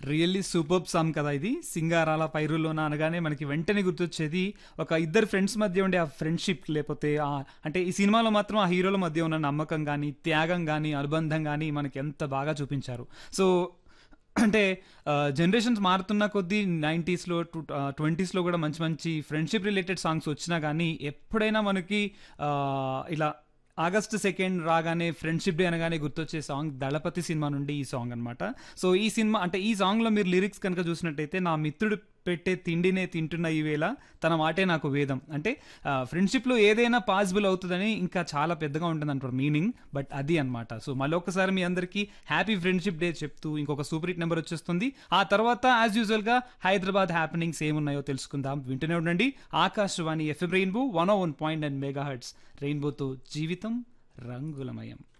really super song కదా ఇది సింగారాల పైరులోన అనగానే మనకి వెంటనే గుర్తొచ్చేది ఒక ఇద్దరు ఫ్రెండ్స్ మధ్య ఉండే ఆ ఫ్రెండ్షిప్ లేకపోతే ఆ అంటే ఈ సినిమాలో మాత్రం ఆ హీరోల మధ్య ఉన్న నమ్మకం కానీ త్యాగం కానీ అనుబంధం కానీ మనకి ఎంత బాగా చూపించారు సో అంటే జనరేషన్స్ మారుతున్న కొద్దీ నైంటీస్లో టూ ట్వంటీస్లో కూడా మంచి మంచి ఫ్రెండ్షిప్ రిలేటెడ్ సాంగ్స్ వచ్చినా కానీ ఎప్పుడైనా మనకి ఆ, ఇలా ఆగస్ట్ సెకండ్ రాగానే ఫ్రెండ్షిప్ డే అనగానే గుర్తొచ్చే సాంగ్ దళపతి సినిమా నుండి ఈ సాంగ్ అనమాట సో ఈ సినిమా అంటే ఈ సాంగ్లో మీరు లిరిక్స్ కనుక చూసినట్టయితే నా మిత్రుడు పెట్టే తిండినే తింటున్న ఈ వేళ తన మాటే నాకు వేదం అంటే ఫ్రెండ్షిప్లో ఏదైనా పాసిబుల్ అవుతుందని ఇంకా చాలా పెద్దగా ఉంటుంది అంటారు మీనింగ్ బట్ అది అన్నమాట సో మళ్ళీ ఒక్కసారి మీ అందరికీ హ్యాపీ ఫ్రెండ్షిప్ డే చెప్తూ ఇంకొక సూపర్ హిట్ నెంబర్ వచ్చేస్తుంది ఆ తర్వాత యాజ్ యూజువల్గా హైదరాబాద్ హ్యాపెనింగ్స్ ఏమున్నాయో తెలుసుకుందాం వింటూనే ఉండండి Akashvani FM rainbow one O one point and mega hertz రెయిన్బోతో జీవితం రంగులమయం